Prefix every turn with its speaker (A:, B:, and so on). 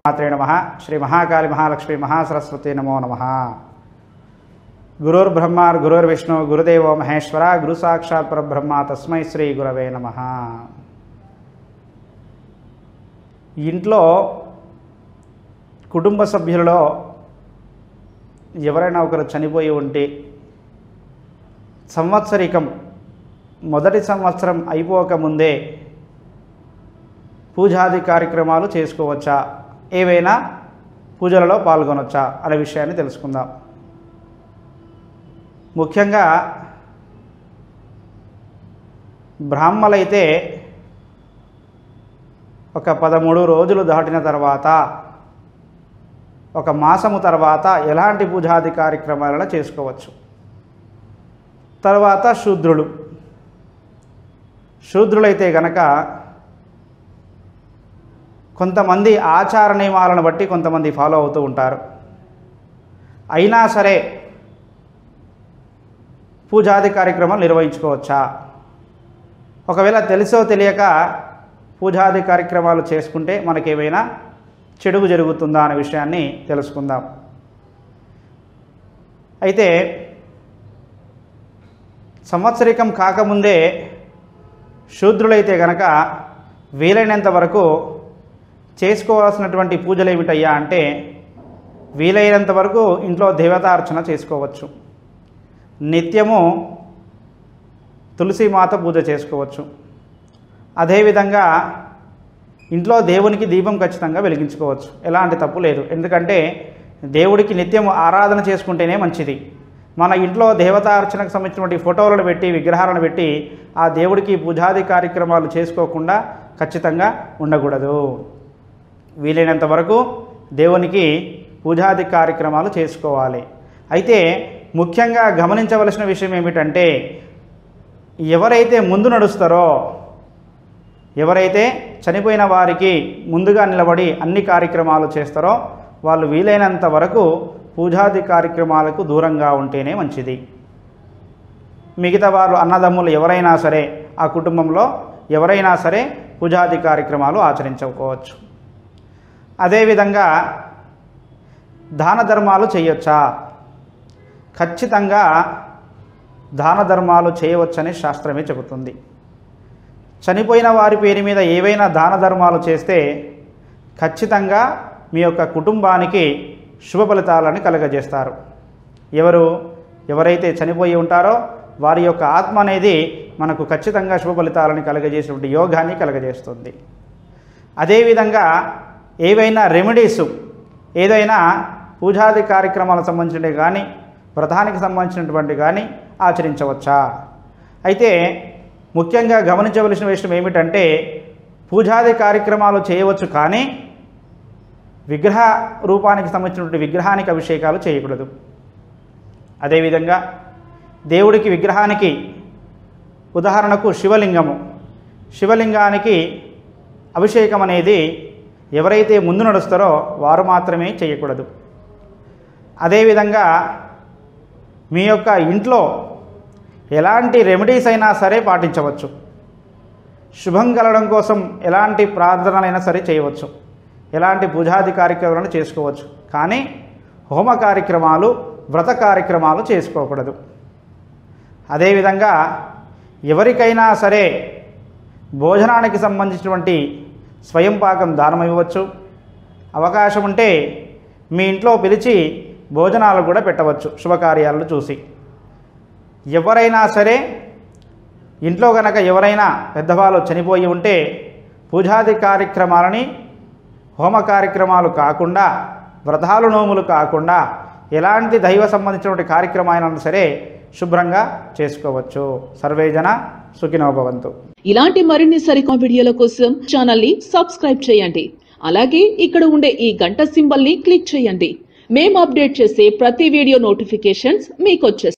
A: మాత్రే నమ శ్రీ మహాకాళి మహాలక్ష్మి మహాసరస్వతి నమో నమ గురుర్బ్రహ్మ గురుర్విష్ణు గురుదేవో మహేశ్వర గురు సాక్షాత్ పరబ్రహ్మ తస్మై శ్రీ గురవే నమ ఇంట్లో కుటుంబ సభ్యులలో ఎవరైనా ఒకరు చనిపోయి ఉంటే సంవత్సరికం మొదటి సంవత్సరం అయిపోకముందే పూజాది కార్యక్రమాలు చేసుకోవచ్చా ఏవైనా పూజలలో పాల్గొనవచ్చా అనే విషయాన్ని తెలుసుకుందాం ముఖ్యంగా బ్రాహ్మలైతే ఒక పదమూడు రోజులు దాటిన తర్వాత ఒక మాసము తర్వాత ఎలాంటి పూజాది కార్యక్రమాలను చేసుకోవచ్చు తర్వాత శూద్రులు శూద్రులైతే గనక కొంతమంది ఆచార నియమాలను బట్టి కొంతమంది ఫాలో అవుతూ ఉంటారు అయినా సరే పూజాది కార్యక్రమాలు నిర్వహించుకోవచ్చా ఒకవేళ తెలుసో తెలియక పూజాది కార్యక్రమాలు చేసుకుంటే మనకేమైనా చెడుగు జరుగుతుందా అనే విషయాన్ని తెలుసుకుందాం అయితే సంవత్సరికం కాకముందే శూద్రులైతే గనక వీలైనంత వరకు చేసుకోవాల్సినటువంటి పూజలు ఏమిటయ్యా అంటే వీలైనంత వరకు ఇంట్లో దేవతార్చన చేసుకోవచ్చు నిత్యము తులసిమాత పూజ చేసుకోవచ్చు అదేవిధంగా ఇంట్లో దేవునికి దీపం ఖచ్చితంగా వెలిగించుకోవచ్చు ఎలాంటి తప్పు లేదు ఎందుకంటే దేవుడికి నిత్యం ఆరాధన చేసుకుంటేనే మంచిది మన ఇంట్లో దేవతార్చనకు సంబంధించినటువంటి ఫోటోలను పెట్టి విగ్రహాలను పెట్టి ఆ దేవుడికి పూజాది కార్యక్రమాలు చేసుకోకుండా ఖచ్చితంగా ఉండకూడదు వీలైనంత వరకు దేవునికి పూజాది కార్యక్రమాలు చేసుకోవాలి అయితే ముఖ్యంగా గమనించవలసిన విషయం ఏమిటంటే ఎవరైతే ముందు నడుస్తారో ఎవరైతే చనిపోయిన వారికి ముందుగా నిలబడి అన్ని కార్యక్రమాలు చేస్తారో వాళ్ళు వీలైనంత వరకు పూజాది కార్యక్రమాలకు దూరంగా ఉంటేనే మంచిది మిగతా వారు అన్నదమ్ములు ఎవరైనా సరే ఆ కుటుంబంలో ఎవరైనా సరే పూజాది కార్యక్రమాలు ఆచరించుకోవచ్చు అదేవిధంగా దాన ధర్మాలు చేయొచ్చా ఖచ్చితంగా దాన ధర్మాలు చేయవచ్చని శాస్త్రమే చెబుతుంది చనిపోయిన వారి పేరు మీద ఏవైనా దాన ధర్మాలు చేస్తే ఖచ్చితంగా మీ యొక్క కుటుంబానికి శుభ ఫలితాలను కలగజేస్తారు ఎవరు ఎవరైతే చనిపోయి ఉంటారో వారి యొక్క ఆత్మ అనేది మనకు ఖచ్చితంగా శుభ ఫలితాలను కలగజేసినటువంటి యోగాన్ని కలగజేస్తుంది అదేవిధంగా ఏవైనా రెమెడీస్ ఏదైనా పూజాది కార్యక్రమాలకు సంబంధించినవి కానీ వ్రతానికి సంబంధించినటువంటి కానీ ఆచరించవచ్చా అయితే ముఖ్యంగా గమనించవలసిన విషయం ఏమిటంటే పూజాది కార్యక్రమాలు చేయవచ్చు కానీ విగ్రహ రూపానికి సంబంధించినటువంటి విగ్రహానికి అభిషేకాలు చేయకూడదు అదేవిధంగా దేవుడికి విగ్రహానికి ఉదాహరణకు శివలింగము శివలింగానికి అభిషేకం అనేది ఎవరైతే ముందు నడుస్తారో వారు మాత్రమే చేయకూడదు అదేవిధంగా మీ యొక్క ఇంట్లో ఎలాంటి రెమెడీస్ అయినా సరే పాటించవచ్చు శుభం కలగడం కోసం ఎలాంటి ప్రార్థనలైనా సరే చేయవచ్చు ఎలాంటి పూజాది కార్యక్రమాలను చేసుకోవచ్చు కానీ హోమ కార్యక్రమాలు వ్రత కార్యక్రమాలు చేసుకోకూడదు అదేవిధంగా ఎవరికైనా సరే భోజనానికి సంబంధించినటువంటి స్వయం పాకం దానం ఇవ్వచ్చు అవకాశం ఉంటే మీ ఇంట్లో పిలిచి భోజనాలు కూడా పెట్టవచ్చు శుభకార్యాలను చూసి ఎవరైనా సరే ఇంట్లో గనక ఎవరైనా పెద్దవాళ్ళు చనిపోయి ఉంటే పూజాది కార్యక్రమాలని హోమ కార్యక్రమాలు కాకుండా వ్రతాలు నోములు కాకుండా ఎలాంటి దైవ సంబంధించినటువంటి కార్యక్రమాలైనా సరే శుభ్రంగా చేసుకోవచ్చు సర్వేజన సుఖినోభవంతు
B: ఇలాంటి మరిన్ని సరికొత్త వీడియోల కోసం ఛానల్ ని సబ్స్క్రైబ్ చేయండి అలాగే ఇక్కడ ఉండే ఈ గంట సింబల్ ని క్లిక్ చేయండి మేము అప్డేట్ చేసే ప్రతి వీడియో నోటిఫికేషన్స్ మీకు వచ్చేస్తాయి